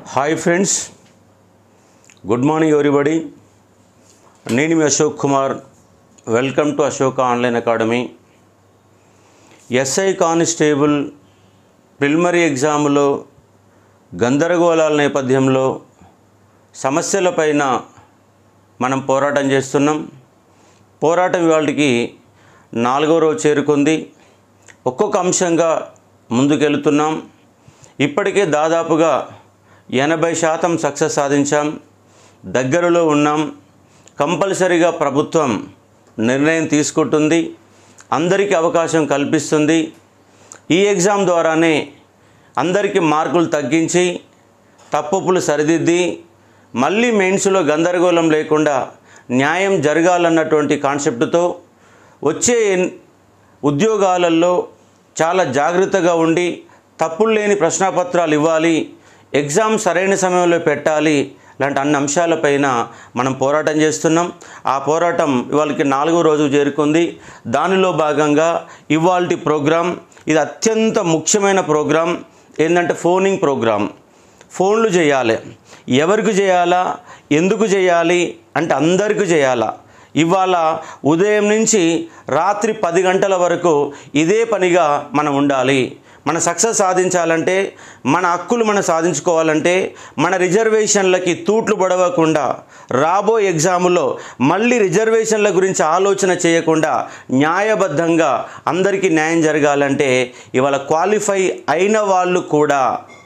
hi friends good morning everybody నేను మీ Ashok Kumar welcome to Ashoka online academy SI constable preliminary ఎగ్జామ్లో గందరగోళాల నేపథ్యంలో సమస్యలపైన మనం పోరాటం చేస్తున్నాం పోరాటం ఇవాళకి నాలుగో రోజు చేరుకుంది ఒక్కొక్క అంశంగా ముందుకెళ్తున్నాం ఇప్పటికే దాదాపుగా ఎనభై శాతం సక్సెస్ సాధించాం దగ్గరలో ఉన్నాం కంపల్సరీగా ప్రభుత్వం నిర్ణయం తీసుకుంటుంది అందరికీ అవకాశం కల్పిస్తుంది ఈ ఎగ్జామ్ ద్వారానే అందరికీ మార్కులు తగ్గించి తప్పులు సరిదిద్ది మళ్ళీ మెయిన్స్లో గందరగోళం లేకుండా న్యాయం జరగాలన్నటువంటి కాన్సెప్ట్తో వచ్చే ఎన్- ఉద్యోగాలలో చాలా జాగ్రత్తగా ఉండి తప్పులు లేని ప్రశ్నాపత్రాలు ఇవ్వాలి ఎగ్జామ్ సరైన సమయంలో పెట్టాలి లాంటి అన్ని అంశాలపైన మనం పోరాటం చేస్తున్నాం ఆ పోరాటం ఇవాళకి నాలుగో రోజు చేరుకుంది దానిలో భాగంగా ఇవాల్టి ప్రోగ్రాం ఇది అత్యంత ముఖ్యమైన ప్రోగ్రాం ఏంటంటే ఫోనింగ్ ప్రోగ్రాం ఫోన్లు చేయాలి ఎవరికి చేయాలా ఎందుకు చేయాలి అంటే అందరికీ చేయాలా ఇవాళ ఉదయం నుంచి రాత్రి పది గంటల వరకు ఇదే పనిగా మనం ఉండాలి మన సక్సెస్ సాధించాలంటే మన హక్కులు మనం సాధించుకోవాలంటే మన రిజర్వేషన్లకి తూట్లు పడవకుండా రాబో ఎగ్జాములో మళ్ళీ రిజర్వేషన్ల గురించి ఆలోచన చేయకుండా న్యాయబద్ధంగా అందరికీ న్యాయం జరగాలంటే ఇవాళ క్వాలిఫై అయిన వాళ్ళు కూడా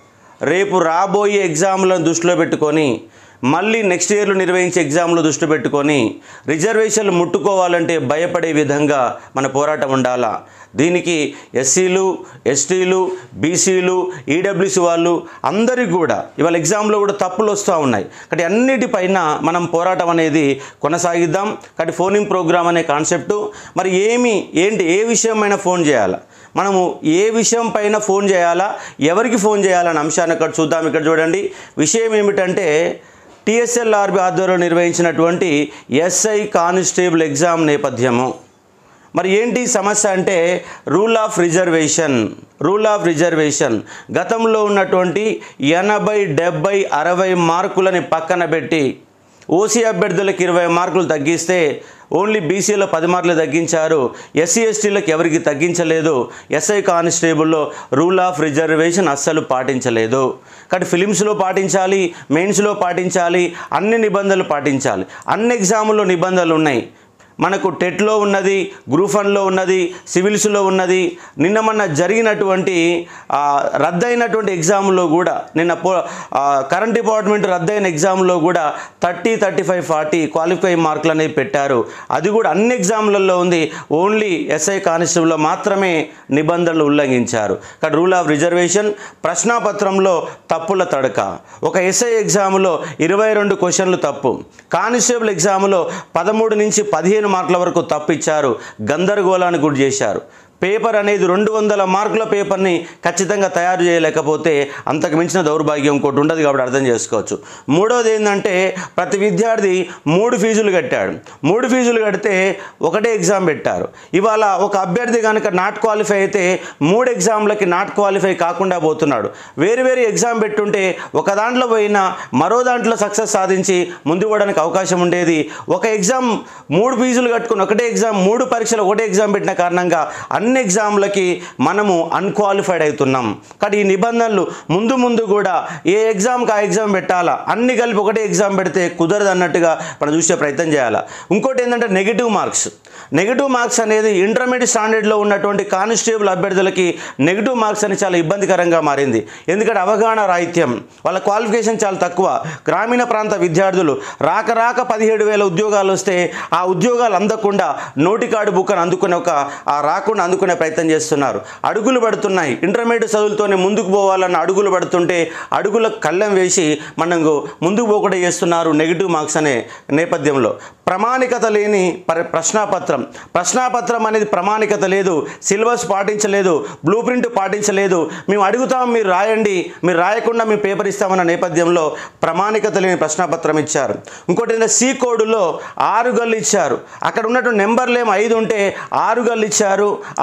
రేపు రాబోయే ఎగ్జామ్లను దృష్టిలో పెట్టుకొని మళ్ళీ నెక్స్ట్ ఇయర్లో నిర్వహించే ఎగ్జామ్లు దృష్టి పెట్టుకొని రిజర్వేషన్లు ముట్టుకోవాలంటే భయపడే విధంగా మన పోరాటం ఉండాలా దీనికి ఎస్సీలు ఎస్టీలు బీసీలు ఈడబ్ల్యూసీ వాళ్ళు అందరికీ కూడా ఇవాళ ఎగ్జామ్లో కూడా తప్పులు వస్తూ ఉన్నాయి కాబట్టి అన్నిటిపైన మనం పోరాటం అనేది కొనసాగిద్దాం కాబట్టి ఫోనింగ్ ప్రోగ్రామ్ అనే కాన్సెప్టు మరి ఏమి ఏంటి ఏ విషయమైనా ఫోన్ చేయాలా మనము ఏ విషయం పైన ఫోన్ చేయాలా ఎవరికి ఫోన్ చేయాలనే అంశాన్ని ఇక్కడ చూద్దాం ఇక్కడ చూడండి విషయం ఏమిటంటే టిఎస్ఎల్ఆర్బి ఆధ్వర్యంలో నిర్వహించినటువంటి ఎస్ఐ కానిస్టేబుల్ ఎగ్జామ్ నేపథ్యము మరి ఏంటి సమస్య అంటే rule of reservation rule of reservation గతంలో ఉన్నటువంటి ఎనభై డెబ్బై అరవై మార్కులని పక్కన పెట్టి ఓసీ అభ్యర్థులకు ఇరవై మార్కులు తగ్గిస్తే ఓన్లీ బీసీలో పది మార్కులు తగ్గించారు ఎస్సీ ఎస్టీలకు ఎవరికి తగ్గించలేదు ఎస్ఐ కానిస్టేబుల్లో రూల్ ఆఫ్ రిజర్వేషన్ అస్సలు పాటించలేదు కాబట్టి ఫిలిమ్స్లో పాటించాలి మెయిన్స్లో పాటించాలి అన్ని నిబంధనలు పాటించాలి అన్ని ఎగ్జాముల్లో నిబంధనలు ఉన్నాయి మనకు టెట్లో ఉన్నది గ్రూప్ వన్లో ఉన్నది సివిల్స్లో ఉన్నది నిన్న మొన్న జరిగినటువంటి ఆ, రద్దయినటువంటి ఎగ్జామ్లో కూడా నిన్న పో ఆ, కరెంట్ డిపార్ట్మెంట్ రద్దయిన ఎగ్జామ్లో కూడా thirty thirty five forty qualify మార్కులు అనేవి పెట్టారు అది కూడా అన్ని ఎగ్జామ్లలో ఉంది ఓన్లీ ఎస్ఐ కానిస్టేబుల్లో మాత్రమే నిబంధనలు ఉల్లంఘించారు కానీ రూల్ ఆఫ్ రిజర్వేషన్ ప్రశ్నాపత్రంలో తప్పుల తడక ఒక ఎస్ఐ ఎగ్జామ్లో ఇరవై రెండు క్వశ్చన్లు తప్పు కానిస్టేబుల్ ఎగ్జామ్లో పదమూడు నుంచి పదిహేను మార్కుల వరకు తప్పు ఇచ్చారు గందరగోళానికి గురి చేశారు పేపర్ అనేది రెండు వందల మార్కుల పేపర్ని ఖచ్చితంగా తయారు చేయలేకపోతే అంతకు మించిన దౌర్భాగ్యం ఇంకోటి ఉండదు కాబట్టి అర్థం చేసుకోవచ్చు మూడోది ఏంటంటే ప్రతి విద్యార్థి మూడు ఫీజులు కట్టాడు మూడు ఫీజులు కడితే ఒకటే ఎగ్జామ్ పెట్టారు ఇవాళ ఒక అభ్యర్థి కనుక నాట్ క్వాలిఫై అయితే మూడు ఎగ్జామ్లకి నాట్ క్వాలిఫై కాకుండా పోతున్నాడు వేరు వేరు ఎగ్జామ్ పెట్టుంటే ఒక దాంట్లో పోయినా మరో దాంట్లో సక్సెస్ సాధించి ముందు పోవడానికి అవకాశం ఉండేది ఒక ఎగ్జామ్ మూడు ఫీజులు కట్టుకుని ఒకటే ఎగ్జామ్ మూడు పరీక్షలు ఒకటే ఎగ్జామ్ పెట్టిన కారణంగా అన్ని ఎగ్జామ్లకి మనము అన్క్వాలిఫైడ్ అవుతున్నాం కానీ ఈ నిబంధనలు ముందు ముందు కూడా ఏ ఎగ్జామ్కి ఆ ఎగ్జామ్ పెట్టాలా అన్ని కలిపి ఒకటే ఎగ్జామ్ పెడితే కుదరదు అన్నట్టుగా మనం చూసే ప్రయత్నం చేయాలా ఇంకోటి ఏంటంటే నెగిటివ్ మార్క్స్ నెగిటివ్ మార్క్స్ అనేది ఇంటర్మీడియట్ స్టాండర్డ్లో ఉన్నటువంటి కానిస్టేబుల్ అభ్యర్థులకి నెగిటివ్ మార్క్స్ అనేది చాలా ఇబ్బందికరంగా మారింది ఎందుకంటే అవగాహన రాహిత్యం వాళ్ళ క్వాలిఫికేషన్ చాలా తక్కువ గ్రామీణ ప్రాంత విద్యార్థులు రాక రాక పదిహేడు వేల ఉద్యోగాలు వస్తే ఆ ఉద్యోగాలు అందకుండా నోటి కార్డు బుక్ అని అందుకునే ఒక ఆ రాకుండా అందుకునే ప్రయత్నం చేస్తున్నారు అడుగులు పడుతున్నాయి ఇంటర్మీడియట్ చదువులతోనే ముందుకు పోవాలన్న అడుగులు పడుతుంటే అడుగులకు కళ్ళెం వేసి మనకు ముందుకు పోకుండా చేస్తున్నారు నెగిటివ్ మార్క్స్ అనే నేపథ్యంలో ప్రామాణికత లేని పరి ప్రశ్నాపత్రం ప్రశ్నాపత్రం అనేది ప్రామాణికత లేదు సిలబస్ పాటించలేదు బ్లూ ప్రింట్ పాటించలేదు మేము అడుగుతాం మీరు రాయండి మీరు రాయకుండా మేము పేపర్ ఇస్తామన్న నేపథ్యంలో ప్రామాణికత లేని ప్రశ్నాపత్రం ఇచ్చారు ఇంకోటి ఏంటంటే సి కోడ్లో ఆరు గల్లు ఇచ్చారు అక్కడ ఉన్నటువంటి నెంబర్లు ఏమో ఐదు ఉంటే ఆరు గల్లు ఇచ్చారు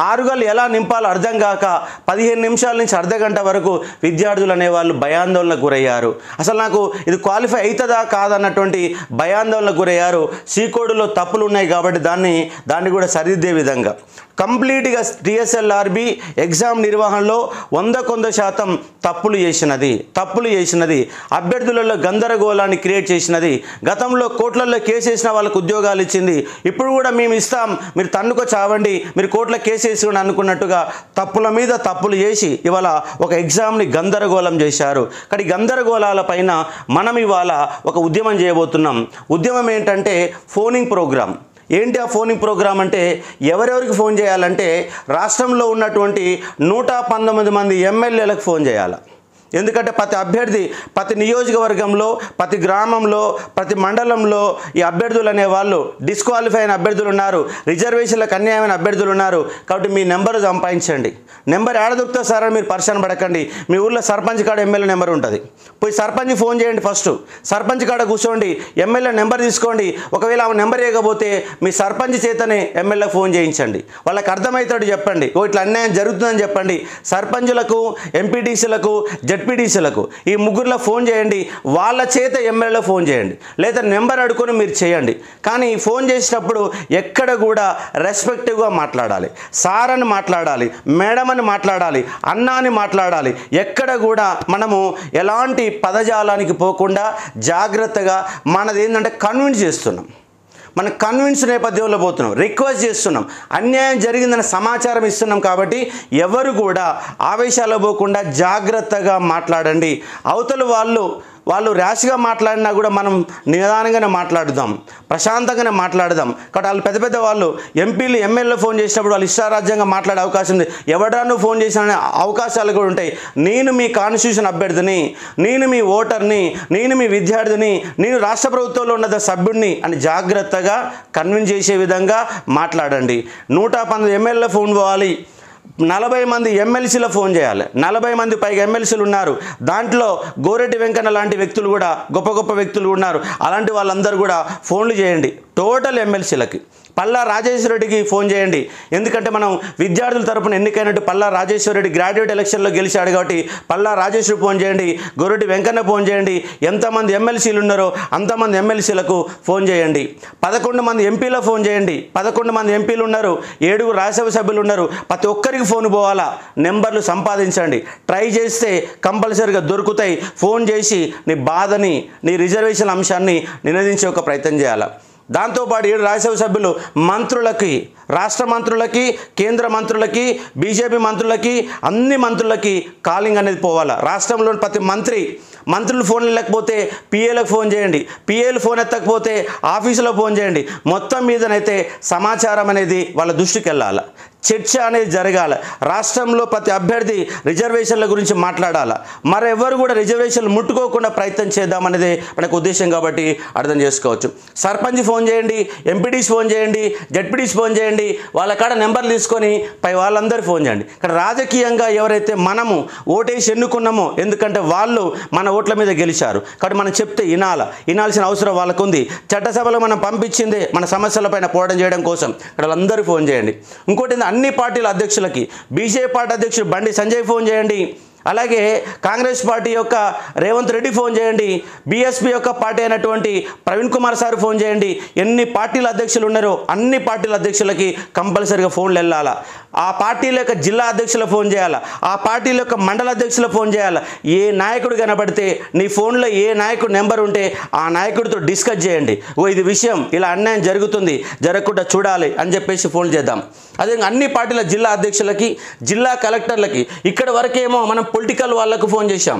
ఆరుగలు ఎలా నింపాలో అర్థం కాక పదిహేను నిమిషాల నుంచి అర్ధ గంట వరకు విద్యార్థులు అనేవాళ్ళు భయాందోళనకు గురయ్యారు అసలు నాకు ఇది క్వాలిఫై అవుతుందా కాదన్నటువంటి భయాందోళనకు గురయ్యారు సీకోడ్లో తప్పులు ఉన్నాయి కాబట్టి దాన్ని దాన్ని కూడా సరిదిద్దే విధంగా కంప్లీట్గా టిఎస్ఎల్ఆర్బి ఎగ్జామ్ నిర్వహణలో వంద కొంద శాతం తప్పులు చేసినది తప్పులు చేసినది అభ్యర్థులలో గందరగోళాన్ని క్రియేట్ చేసినది గతంలో కోట్లలో కేసు వేసిన వాళ్ళకు ఉద్యోగాలు ఇచ్చింది ఇప్పుడు కూడా మేము ఇస్తాం మీరు తన్నుకో చావండి మీరు కోట్ల కేసు వేసుకుని అనుకున్నట్టుగా తప్పుల మీద తప్పులు చేసి ఇవాళ ఒక ఎగ్జామ్ని గందరగోళం చేశారు కానీ గందరగోళాల పైన మనం ఇవాళ ఒక ఉద్యమం చేయబోతున్నాం ఉద్యమం ఏంటంటే ఫోనింగ్ ప్రోగ్రామ్ ఏంటి ఆ ఫోనింగ్ ప్రోగ్రామ్ అంటే ఎవరెవరికి ఫోన్ చేయాలంటే రాష్ట్రంలో ఉన్నటువంటి నూట పంతొమ్మిది మంది ఎమ్మెల్యేలకు ఫోన్ చేయాలి ఎందుకంటే ప్రతి అభ్యర్థి ప్రతి నియోజకవర్గంలో ప్రతి గ్రామంలో ప్రతి మండలంలో ఈ అభ్యర్థులు అనే వాళ్ళు డిస్క్వాలిఫై అయిన అభ్యర్థులు ఉన్నారు రిజర్వేషన్లకు అన్యాయమైన అభ్యర్థులు ఉన్నారు కాబట్టి మీ నెంబర్ సంపాదించండి నెంబర్ ఏడ దొరుకుతుంది సార్ అని మీరు పరిశాన పడకండి మీ ఊర్లో సర్పంచ్ కాడ ఎమ్మెల్యే నెంబర్ ఉంటుంది పోయి సర్పంచ్ ఫోన్ చేయండి ఫస్ట్ సర్పంచ్ కాడ కూర్చోండి ఎమ్మెల్యే నెంబర్ తీసుకోండి ఒకవేళ ఆమె నెంబర్ ఇవ్వకపోతే మీ సర్పంచ్ చేతనే ఎమ్మెల్యే ఫోన్ చేయించండి వాళ్ళకి అర్థమవుతాడు చెప్పండి ఓ ఇట్లా అన్యాయం జరుగుతుందని చెప్పండి సర్పంచులకు ఎంపీటీసీలకు జడ్పీటీసీలకు ఈ ముగ్గురులో ఫోన్ చేయండి వాళ్ళ చేత ఎమ్మెల్యేలో ఫోన్ చేయండి లేదా నెంబర్ అడుకొని మీరు చేయండి కానీ ఫోన్ చేసినప్పుడు ఎక్కడ కూడా రెస్పెక్టివ్గా మాట్లాడాలి సార్ అని మాట్లాడాలి మేడం అని మాట్లాడాలి అన్న అని మాట్లాడాలి ఎక్కడ కూడా మనము ఎలాంటి పదజాలానికి పోకుండా జాగ్రత్తగా మనది ఏంటంటే కన్విన్స్ చేస్తున్నాం మనం కన్విన్స్ నేపథ్యంలో పోతున్నాం రిక్వెస్ట్ చేస్తున్నాం అన్యాయం జరిగిందన్న సమాచారం ఇస్తున్నాం కాబట్టి ఎవరు కూడా ఆవేశాలు పోకుండా జాగ్రత్తగా మాట్లాడండి అవతల వాళ్ళు వాళ్ళు ర్యాష్గా మాట్లాడినా కూడా మనం నిదానంగానే మాట్లాడుదాం ప్రశాంతంగానే మాట్లాడదాం కాబట్టి వాళ్ళు పెద్ద పెద్ద వాళ్ళు ఎంపీలు ఎమ్మెల్యేలు ఫోన్ చేసినప్పుడు వాళ్ళు ఇష్టారాజ్యంగా మాట్లాడే అవకాశం ఉంది ఎవడా నువ్వు ఫోన్ చేసిన అవకాశాలు కూడా ఉంటాయి నేను మీ కాన్స్టిట్యూషన్ అభ్యర్థిని నేను మీ ఓటర్ని నేను మీ విద్యార్థిని నేను రాష్ట్ర ప్రభుత్వంలో ఉన్న సభ్యుడిని అని జాగ్రత్తగా కన్విన్స్ చేసే విధంగా మాట్లాడండి నూట పంతొమ్మిది ఎమ్మెల్యే ఫోన్ పోవాలి నలభై మంది ఎమ్మెల్సీలో ఫోన్ చేయాలి నలభై మంది పైగా ఎమ్మెల్సీలు ఉన్నారు దాంట్లో గోరెడ్డి వెంకన్న లాంటి వ్యక్తులు కూడా గొప్ప గొప్ప వ్యక్తులు ఉన్నారు అలాంటి వాళ్ళందరూ కూడా ఫోన్లు చేయండి టోటల్ ఎమ్మెల్సీలకి పల్లా రాజేశ్వర రెడ్డికి ఫోన్ చేయండి ఎందుకంటే మనం విద్యార్థుల తరపున ఎన్నికైనట్టు పల్లా రాజేశ్వర రెడ్డి గ్రాడ్యుయేట్ ఎలక్షన్లో గెలిచాడు కాబట్టి పల్లా రాజేశ్వరి ఫోన్ చేయండి గొర్రెడ్డి వెంకన్న ఫోన్ చేయండి ఎంతమంది ఎమ్మెల్సీలు ఉన్నారో అంతమంది ఎమ్మెల్సీలకు ఫోన్ చేయండి పదకొండు మంది ఎంపీలో ఫోన్ చేయండి పదకొండు మంది ఎంపీలు ఉన్నారు ఏడుగురు రాజ్యసభ సభ్యులు ఉన్నారు ప్రతి ఒక్కరికి ఫోన్ పోవాలా నెంబర్లు సంపాదించండి ట్రై చేస్తే కంపల్సరీగా దొరుకుతాయి ఫోన్ చేసి నీ బాధని నీ రిజర్వేషన్ అంశాన్ని నినదించే ఒక ప్రయత్నం చేయాలి దాంతోపాటు ఏడు రాజ్యసభ సభ్యులు మంత్రులకి రాష్ట్ర మంత్రులకి కేంద్ర మంత్రులకి బీజేపీ మంత్రులకి అన్ని మంత్రులకి కాలింగ్ అనేది పోవాలా రాష్ట్రంలోని ప్రతి మంత్రి మంత్రులు ఫోన్ లేకపోతే పిఏలకు ఫోన్ చేయండి పిఏలు ఫోన్ ఎత్తకపోతే ఆఫీసులో ఫోన్ చేయండి మొత్తం మీదనైతే సమాచారం అనేది వాళ్ళ దృష్టికి వెళ్ళాలి చర్చ అనేది జరగాలి రాష్ట్రంలో ప్రతి అభ్యర్థి రిజర్వేషన్ల గురించి మాట్లాడాలి మరెవరు కూడా రిజర్వేషన్లు ముట్టుకోకుండా ప్రయత్నం చేద్దామనేది మనకు ఉద్దేశం కాబట్టి అర్థం చేసుకోవచ్చు సర్పంచ్ ఫోన్ చేయండి ఎంపీడీస్ ఫోన్ చేయండి జడ్పీడీస్ ఫోన్ చేయండి వాళ్ళ కాడ నెంబర్లు తీసుకొని పై వాళ్ళందరూ ఫోన్ చేయండి ఇక్కడ రాజకీయంగా ఎవరైతే మనము ఓటేసి ఎన్నుకున్నామో ఎందుకంటే వాళ్ళు మన ఓట్ల మీద గెలిచారు కాబట్టి మనం చెప్తే వినాల వినాల్సిన అవసరం వాళ్ళకు ఉంది చట్టసభలో మనం పంపించిందే మన సమస్యలపైన పోవడం చేయడం కోసం ఇక్కడ వాళ్ళందరూ ఫోన్ చేయండి ఇంకోటి ఏంది, అన్ని పార్టీల అధ్యక్షులకి బీజేపీ పార్టీ అధ్యక్షుడు బండి సంజయ్ ఫోన్ చేయండి అలాగే కాంగ్రెస్ పార్టీ యొక్క రేవంత్ రెడ్డి ఫోన్ చేయండి బీఎస్పీ యొక్క పార్టీ అయినటువంటి ప్రవీణ్ కుమార్ సార్ ఫోన్ చేయండి ఎన్ని పార్టీల అధ్యక్షులు ఉన్నారో అన్ని పార్టీల అధ్యక్షులకి కంపల్సరీగా ఫోన్లు వెళ్ళాలా ఆ పార్టీల యొక్క జిల్లా అధ్యక్షుల ఫోన్ చేయాలా ఆ పార్టీల యొక్క మండల అధ్యక్షుల ఫోన్ చేయాలా ఏ నాయకుడు కనబడితే నీ ఫోన్లో ఏ నాయకుడు నెంబర్ ఉంటే ఆ నాయకుడితో డిస్కస్ చేయండి ఓ ఇది విషయం ఇలా అన్యాయం జరుగుతుంది జరగకుండా చూడాలి అని చెప్పేసి ఫోన్ చేద్దాం అదే అన్ని పార్టీల జిల్లా అధ్యక్షులకి జిల్లా కలెక్టర్లకి ఇక్కడ వరకేమో మనం పొలిటికల్ వాళ్ళకు ఫోన్ చేశాం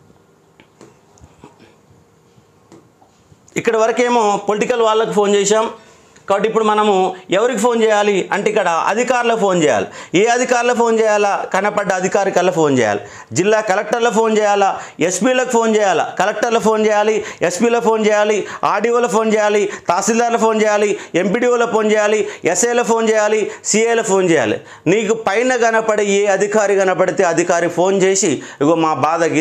ఇక్కడ వరకేమో పొలిటికల్ వాళ్ళకు ఫోన్ చేశాం కాబట్టి ఇప్పుడు మనము ఎవరికి ఫోన్ చేయాలి అంటే ఇక్కడ అధికారులకు ఫోన్ చేయాలి ఏ అధికారులకు ఫోన్ చేయాలా కనపడ్డ అధికారికల్లా ఫోన్ చేయాలి జిల్లా కలెక్టర్లకు ఫోన్ చేయాలా ఎస్పీలకు ఫోన్ చేయాలా కలెక్టర్లకు ఫోన్ చేయాలి ఎస్పీలకు ఫోన్ చేయాలి ఆర్డీఓలకు ఫోన్ చేయాలి తహసీల్దార్లకు ఫోన్ చేయాలి ఎంపీడీఓలకు ఫోన్ చేయాలి ఎస్ఐలకు ఫోన్ చేయాలి సిఏలకు ఫోన్ చేయాలి నీకు పైన కనపడే ఏ అధికారి కనపడితే అధికారి ఫోన్ చేసి ఇగో మా బాధ గిది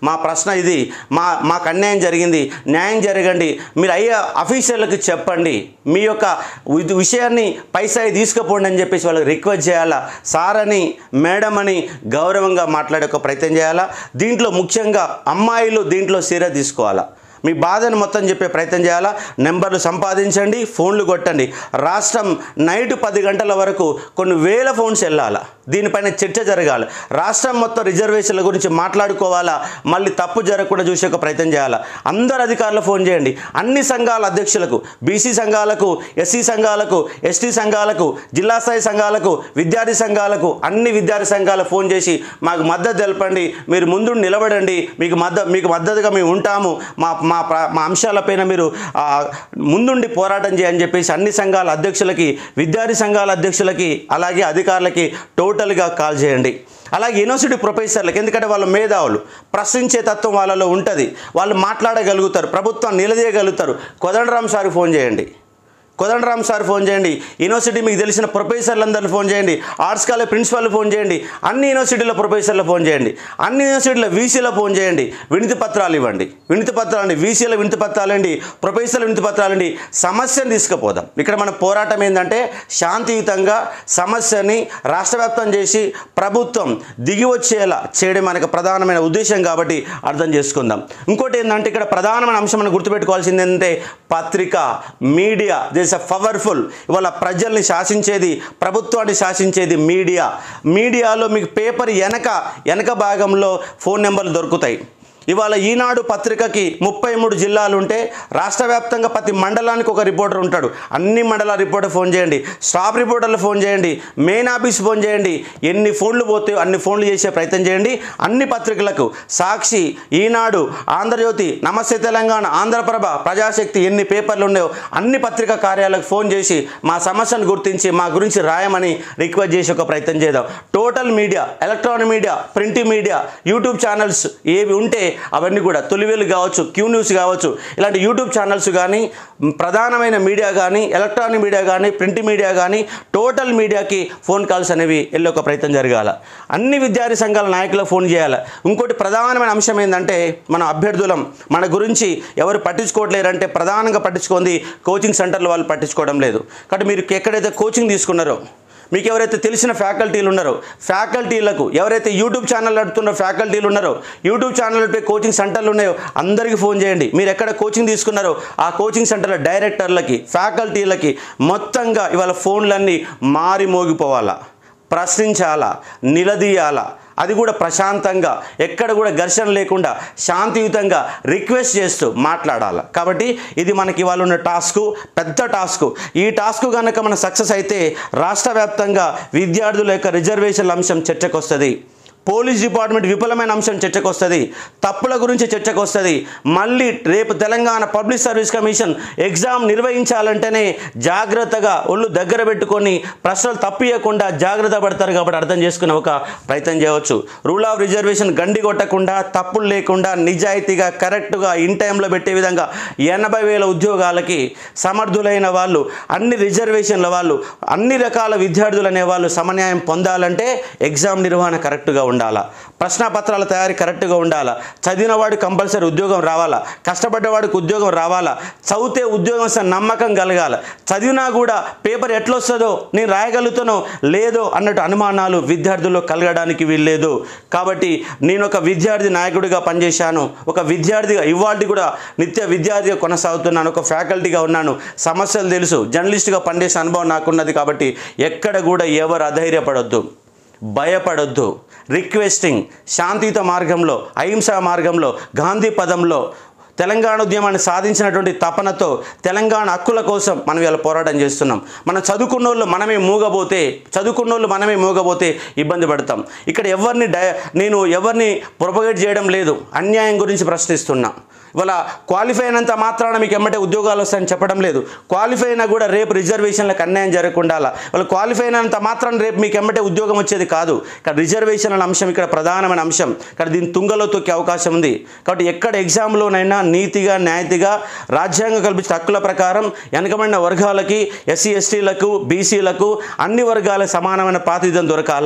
మా ప్రశ్న ఇది మా మాకు అన్యాయం జరిగింది న్యాయం జరగండి మీరు అయ్యే అఫీషియల్కి చెప్పండి మీ యొక్క వి- విషయాన్ని పైసా తీసుకుపోండి అని చెప్పేసి వాళ్ళకి రిక్వెస్ట్ చేయాలా సార్ అని మేడం అని గౌరవంగా మాట్లాడే ఒక ప్రయత్నం చేయాలా దీంట్లో ముఖ్యంగా అమ్మాయిలు దీంట్లో సీరియస్ తీసుకోవాలా మీ బాధను మొత్తం చెప్పే ప్రయత్నం చేయాలా నెంబర్లు సంపాదించండి ఫోన్లు కొట్టండి రాష్ట్రం నైట్ పది గంటల వరకు కొన్ని వేల ఫోన్స్ వెళ్ళాలా దీనిపైన చర్చ జరగాలి రాష్ట్రం మొత్తం రిజర్వేషన్ల గురించి మాట్లాడుకోవాలా మళ్ళీ తప్పు జరగకుండా చూసే ఒక ప్రయత్నం చేయాలా అందరు అధికారులు ఫోన్ చేయండి అన్ని సంఘాల అధ్యక్షులకు బీసీ సంఘాలకు ఎస్సీ సంఘాలకు ఎస్టీ సంఘాలకు జిల్లా స్థాయి సంఘాలకు విద్యార్థి సంఘాలకు అన్ని విద్యార్థి సంఘాలకు ఫోన్ చేసి మాకు మద్దతు తెలపండి మీరు ముందు నిలబడండి మీకు మద్దతు మీకు మద్దతుగా మేము ఉంటాము మా మా ప్ర- మా అంశాలపైన మీరు ఆ, ముందుండి పోరాటం చేయని చెప్పేసి అన్ని సంఘాల అధ్యక్షులకి విద్యార్థి సంఘాల అధ్యక్షులకి అలాగే అధికారులకి టోటల్గా కాల్ చేయండి అలాగే యూనివర్సిటీ ప్రొఫెసర్లకు ఎందుకంటే వాళ్ళ మేధావులు ప్రశ్నించే తత్వం వాళ్ళలో ఉంటుంది వాళ్ళు మాట్లాడగలుగుతారు ప్రభుత్వం నిలదీయగలుగుతారు కోదండరామ్ సార్ ఫోన్ చేయండి కోదండరామ్ సార్ ఫోన్ చేయండి యూనివర్సిటీ మీకు తెలిసిన ప్రొఫెసర్లందరిని ఫోన్ చేయండి ఆర్ట్స్ కాలేజ్ ప్రిన్సిపల్ ఫోన్ చేయండి అన్ని యూనివర్సిటీల ప్రొఫెసర్లు ఫోన్ చేయండి అన్ని యూనివర్సిటీల వీసీలో ఫోన్ చేయండి వినతి పత్రాలు ఇవ్వండి వినతి పత్రాలు అండి వీసీల వినతి పత్రాలు అండి ప్రొఫెసర్ల వినతి పత్రాలు అండి సమస్యను తీసుకుపోదాం ఇక్కడ మన పోరాటం ఏంటంటే శాంతియుతంగా సమస్యని రాష్ట్ర వ్యాప్తం చేసి ప్రభుత్వం దిగి వచ్చేలా చేయడం మనకు ప్రధానమైన ఉద్దేశం కాబట్టి అర్థం చేసుకుందాం ఇంకోటి ఏంటంటే ఇక్కడ ప్రధానమైన అంశం మనం గుర్తుపెట్టుకోవాల్సింది ఏంటంటే పత్రిక మీడియా దిస్ అ పవర్ఫుల్ ఇవాళ ప్రజల్ని శాసించేది ప్రభుత్వాన్ని శాసించేది మీడియా మీడియాలో మీకు పేపర్ వెనక వెనక భాగంలో ఫోన్ నెంబర్లు దొరుకుతాయి ఇవాళ ఈనాడు పత్రికకి ముప్పై మూడు జిల్లాలు ఉంటే రాష్ట్ర వ్యాప్తంగా ప్రతి మండలానికి ఒక రిపోర్టర్ ఉంటాడు అన్ని మండల రిపోర్టర్ ఫోన్ చేయండి స్టాఫ్ రిపోర్టర్లు ఫోన్ చేయండి మెయిన్ ఆఫీస్ ఫోన్ చేయండి ఎన్ని ఫోన్లు పోతాయో అన్ని ఫోన్లు చేసే ప్రయత్నం చేయండి అన్ని పత్రికలకు సాక్షి ఈనాడు ఆంధ్రజ్యోతి నమస్తే తెలంగాణ ఆంధ్రప్రభ ప్రజాశక్తి ఎన్ని పేపర్లు ఉన్నాయో అన్ని పత్రికా కార్యాలకు ఫోన్ చేసి మా సమస్యను గుర్తించి మా గురించి రాయమని రిక్వెస్ట్ చేసి ఒక ప్రయత్నం చేద్దాం total media electronic media print media YouTube channels ఏవి ఉంటే అవన్నీ కూడా తొలివేలు కావచ్చు క్యూ న్యూస్ కావచ్చు ఇలాంటి యూట్యూబ్ ఛానల్స్ కానీ ప్రధానమైన మీడియా కానీ ఎలక్ట్రానిక్ మీడియా కానీ ప్రింట్ మీడియా కానీ టోటల్ మీడియాకి ఫోన్ కాల్స్ అనేవి వెళ్ళే ఒక ప్రయత్నం జరగాల అన్ని విద్యార్థి సంఘాల నాయకులకు ఫోన్ చేయాలి ఇంకోటి ప్రధానమైన అంశం ఏంటంటే మన అభ్యర్థులం మన గురించి ఎవరు పట్టించుకోవట్లేరంటే ప్రధానంగా పట్టించుకుంది కోచింగ్ సెంటర్లు వాళ్ళు పట్టించుకోవడం లేదు కాబట్టి మీరు ఎక్కడైతే కోచింగ్ తీసుకున్నారో మీకు ఎవరైతే తెలిసిన ఫ్యాకల్టీలు ఉన్నారో ఫ్యాకల్టీలకు ఎవరైతే యూట్యూబ్ ఛానల్ నడుపుతున్న ఫ్యాకల్టీలు ఉన్నారో యూట్యూబ్ ఛానల్ నడిపే కోచింగ్ సెంటర్లు ఉన్నాయో అందరికీ ఫోన్ చేయండి మీరు ఎక్కడ కోచింగ్ తీసుకున్నారో ఆ కోచింగ్ సెంటర్ల డైరెక్టర్లకి ఫ్యాకల్టీలకి మొత్తంగా ఇవాళ ఫోన్లన్నీ మారి మోగిపోవాలా ప్రశ్నించాలా నిలదీయాలా అది కూడా ప్రశాంతంగా ఎక్కడ కూడా ఘర్షణ లేకుండా శాంతియుతంగా రిక్వెస్ట్ చేస్తూ మాట్లాడాలి కాబట్టి ఇది మనకి ఇవాళ ఉన్న టాస్క్ పెద్ద టాస్క్ ఈ టాస్క్ కనుక మన సక్సెస్ అయితే రాష్ట్ర వ్యాప్తంగా విద్యార్థుల యొక్క రిజర్వేషన్ల అంశం చర్చకు వస్తుంది పోలీస్ డిపార్ట్మెంట్ విఫలమైన అంశం చర్చకు వస్తుంది తప్పుల గురించి చర్చకు వస్తుంది మళ్ళీ రేపు Telangana public service commission exam నిర్వహించాలంటేనే జాగ్రత్తగా ఒళ్ళు దగ్గర పెట్టుకొని ప్రశ్నలు తప్పియకుండా జాగ్రత్త పడతారు కాబట్టి అర్థం చేసుకునే ఒక ప్రయత్నం చేయవచ్చు రూల్ ఆఫ్ రిజర్వేషన్ గండి కొట్టకుండా తప్పులు లేకుండా నిజాయితీగా కరెక్ట్గా ఇన్ టైంలో పెట్టే విధంగా ఎనభై వేల ఉద్యోగాలకి సమర్థులైన వాళ్ళు అన్ని రిజర్వేషన్ల వాళ్ళు అన్ని రకాల విద్యార్థులు అనే వాళ్ళు సమన్యాయం పొందాలంటే ఎగ్జామ్ నిర్వహణ కరెక్ట్గా ఉండాలా ప్రశ్నపత్రాల తయారీ కరెక్ట్గా ఉండాలా చదివినవాడు కంపల్సరీ ఉద్యోగం రావాలా కష్టపడ్డవాడికి ఉద్యోగం రావాలా చదివితే ఉద్యోగం వస్తే నమ్మకం కలగాల చదివినా కూడా పేపర్ ఎట్లొస్తుందో నేను రాయగలుగుతానో లేదో అన్నట్టు అనుమానాలు విద్యార్థుల్లో కలగడానికి వీల్లేదు కాబట్టి నేను ఒక విద్యార్థి నాయకుడిగా పనిచేశాను ఒక విద్యార్థిగా ఇవాళ కూడా నిత్య విద్యార్థిగా కొనసాగుతున్నాను ఒక ఫ్యాకల్టీగా ఉన్నాను సమస్యలు తెలుసు జర్నలిస్ట్గా పనిచేసే అనుభవం నాకున్నది కాబట్టి ఎక్కడ కూడా ఎవరు అధైర్యపడొద్దు భయపడొద్దు రిక్వెస్టింగ్ శాంతియుత మార్గంలో అహింసా మార్గంలో గాంధీ పదంలో తెలంగాణ ఉద్యమాన్ని సాధించినటువంటి తపనతో తెలంగాణ హక్కుల కోసం మనం ఇలా పోరాటం చేస్తున్నాం మనం చదువుకున్నోళ్ళు మనమే మూగబోతే చదువుకున్నోళ్ళు మనమే మూగబోతే ఇబ్బంది పడతాం ఇక్కడ ఎవరిని డై నేను ఎవరిని ప్రొపగేట్ చేయడం లేదు అన్యాయం గురించి ప్రశ్నిస్తున్నా ఇవాళ క్వాలిఫై అయినంత మాత్రాన మీకు ఎమ్మటే ఉద్యోగాలు వస్తాయని చెప్పడం లేదు క్వాలిఫై అయినా కూడా రేపు రిజర్వేషన్లకు అన్యాయం జరగకుండా వాళ్ళు క్వాలిఫై అయినంత మాత్రం రేపు మీకు ఎమ్మటే ఉద్యోగం వచ్చేది కాదు ఇక్కడ రిజర్వేషన్ అనే అంశం ఇక్కడ ప్రధానమైన అంశం ఇక్కడ దీని తుంగలో తొక్కే అవకాశం ఉంది కాబట్టి ఎక్కడ ఎగ్జామ్లోనైనా నీతిగా న్యాయతిగా రాజ్యాంగం కల్పించిన హక్కుల ప్రకారం వెనకబడిన వర్గాలకి ఎస్సీ ఎస్టీలకు బీసీలకు అన్ని వర్గాలకు సమానమైన ప్రాతినిధ్యం దొరకాలా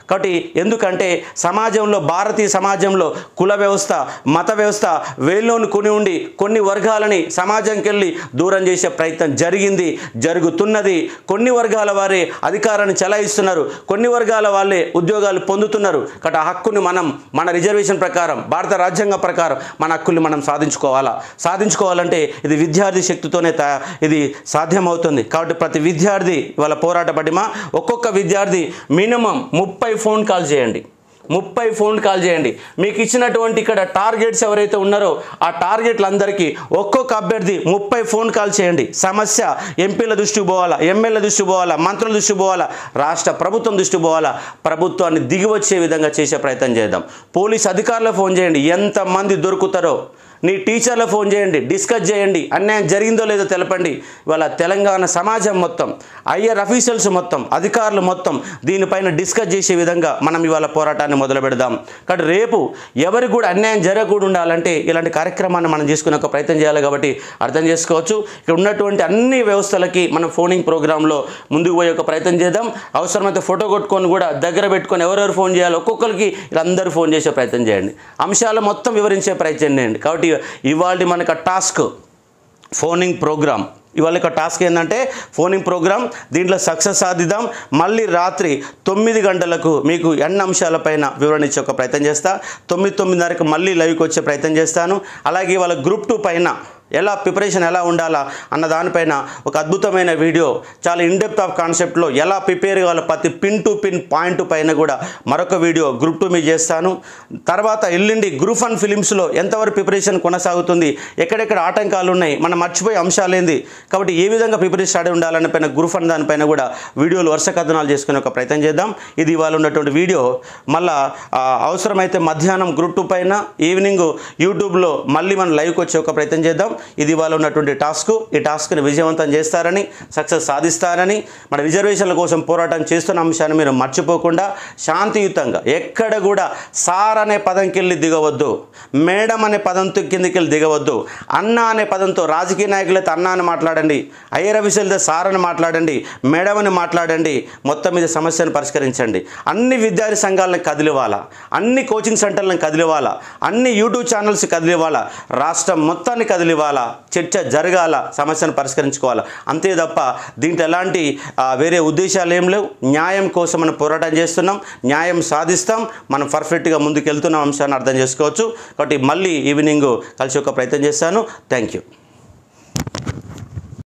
కాబట్టి ఎందుకంటే సమాజంలో భారతీయ సమాజంలో కుల వ్యవస్థ మత వ్యవస్థ వేల్లోని కొని ఉండి కొన్ని వర్గాలని సమాజంకి వెళ్ళి దూరం చేసే ప్రయత్నం జరిగింది జరుగుతున్నది కొన్ని వర్గాల వారే అధికారాన్ని చెలాయిస్తున్నారు కొన్ని వర్గాల వాళ్ళే ఉద్యోగాలు పొందుతున్నారు కాబట్టి ఆ హక్కుని మనం మన రిజర్వేషన్ ప్రకారం భారత రాజ్యాంగ ప్రకారం మన హక్కుల్ని మనం సాధించుకోవాలా సాధించుకోవాలంటే ఇది విద్యార్థి శక్తితోనే తా ఇది సాధ్యమవుతుంది కాబట్టి ప్రతి విద్యార్థి వాళ్ళ పోరాట పటిమ ఒక్కొక్క విద్యార్థి మినిమం ముప్పై ఫోన్ కాల్ చేయండి ముప్పై ఫోన్ కాల్ చేయండి మీకు ఇచ్చినటువంటి ఇక్కడ టార్గెట్స్ ఎవరైతే ఉన్నారో ఆ టార్గెట్లందరికీ ఒక్కొక్క అభ్యర్థి ముప్పై ఫోన్ కాల్ చేయండి సమస్య ఎంపీల దృష్టికి పోవాలా ఎమ్మెల్యే దృష్టికి పోవాలా మంత్రుల దృష్టికి పోవాలా రాష్ట్ర ప్రభుత్వం దృష్టికి పోవాలా ప్రభుత్వాన్ని దిగి వచ్చే విధంగా చేసే ప్రయత్నం చేద్దాం పోలీస్ అధికారులకు ఫోన్ చేయండి ఎంతమంది దొరుకుతారో నీ టీచర్ల ఫోన్ చేయండి డిస్కస్ చేయండి అన్యాయం జరిగిందో లేదో తెలపండి ఇవాళ తెలంగాణ సమాజం మొత్తం ఐఆర్ అఫీషియల్స్ మొత్తం అధికారులు మొత్తం దీనిపైన డిస్కస్ చేసే విధంగా మనం ఇవాళ పోరాటాన్ని మొదలు పెడదాం కాబట్టి రేపు ఎవరికి కూడా అన్యాయం జరగకుండా ఉండాలంటే ఇలాంటి కార్యక్రమాన్ని మనం చేసుకునే ఒక ప్రయత్నం చేయాలి కాబట్టి అర్థం చేసుకోవచ్చు ఇక్కడ ఉన్నటువంటి అన్ని వ్యవస్థలకి మనం ఫోనింగ్ ప్రోగ్రాంలో ముందుకు పోయే ఒక ప్రయత్నం చేద్దాం అవసరమైతే ఫోటో కొట్టుకొని కూడా దగ్గర పెట్టుకొని ఎవరెవరు ఫోన్ చేయాలి ఒక్కొక్కరికి వీళ్ళందరూ ఫోన్ చేసే ప్రయత్నం చేయండి అంశాలు మొత్తం వివరించే ప్రయత్నం చేయండి కాబట్టి ఇవాళ మనకు ఆ టాస్క్ ఫోనింగ్ ప్రోగ్రామ్ ఇవాళ యొక్క టాస్క్ ఏంటంటే ఫోనింగ్ ప్రోగ్రామ్ దీంట్లో సక్సెస్ సాధిద్దాం మళ్ళీ రాత్రి తొమ్మిది గంటలకు మీకు ఎన్ని అంశాలపైన వివరణ ఇచ్చే ఒక ప్రయత్నం చేస్తా తొమ్మిది తొమ్మిదిన్నరకు మళ్ళీ లైవ్కి వచ్చే ప్రయత్నం చేస్తాను అలాగే ఇవాళ గ్రూప్ టూ పైన ఎలా ప్రిపరేషన్ ఎలా ఉండాలా అన్న దానిపైన ఒక అద్భుతమైన వీడియో చాలా ఇన్డెప్త్ ఆఫ్ కాన్సెప్ట్లో ఎలా ప్రిపేర్ కావాలో ప్రతి పిన్ టు పిన్ పాయింట్ పైన కూడా మరొక వీడియో గ్రూప్ టూ మీకు చేస్తాను తర్వాత ఎల్లుండి గ్రూప్ వన్ ఫిలిమ్స్లో ఎంతవరకు ప్రిపరేషన్ కొనసాగుతుంది ఎక్కడెక్కడ ఆటంకాలు ఉన్నాయి మనం మర్చిపోయే అంశాలు ఏంది కాబట్టి ఏ విధంగా ప్రిపరేషన్ స్టార్ట్ ఉండాలనే పైన గ్రూప్ వన్ దానిపైన కూడా వీడియోలు వరుస కథనాలు చేసుకునే ఒక ప్రయత్నం చేద్దాం ఇది ఇవాళ ఉన్నటువంటి వీడియో మళ్ళా ఆ, అవసరమైతే మధ్యాహ్నం గ్రూప్ టూ పైన ఈవినింగ్ యూట్యూబ్లో మళ్ళీ మనం లైవ్కి వచ్చే ఒక ప్రయత్నం చేద్దాం ఇది ఇవాళ ఉన్నటువంటి టాస్క్ ఈ టాస్క్ని విజయవంతం చేస్తారని సక్సెస్ సాధిస్తారని మన రిజర్వేషన్ల కోసం పోరాటం చేస్తున్న అంశాన్ని మీరు మర్చిపోకుండా శాంతియుతంగా ఎక్కడ కూడా సార్ అనే పదంకి వెళ్ళి దిగవద్దు మేడం అనే పదంతో కిందికి వెళ్ళి దిగవద్దు అన్న అనే పదంతో రాజకీయ నాయకులైతే అన్న అని మాట్లాడండి ఐఆర్ ఆఫీసులతో సార్ అని మాట్లాడండి మేడం అని మాట్లాడండి మొత్తం మీద సమస్యను పరిష్కరించండి అన్ని విద్యార్థి సంఘాలను కదిలివాలా అన్ని కోచింగ్ సెంటర్లను కదిలివాలా అన్ని యూట్యూబ్ ఛానల్స్ కదిలివాలా రాష్ట్రం మొత్తాన్ని కదిలివాలా చర్చ జరగాల సమస్యను పరిష్కరించుకోవాలా అంతే తప్ప దీంట్లో ఎలాంటి ఆ, వేరే ఉద్దేశాలు ఏం లేవు న్యాయం కోసం మనం పోరాటం చేస్తున్నాం న్యాయం సాధిస్తాం మనం పర్ఫెక్ట్గా ముందుకు వెళ్తున్న అంశాన్ని అర్థం చేసుకోవచ్చు కాబట్టి మళ్ళీ ఈవినింగ్ కలిసి ఒక ప్రయత్నం చేస్తాను థ్యాంక్ యూ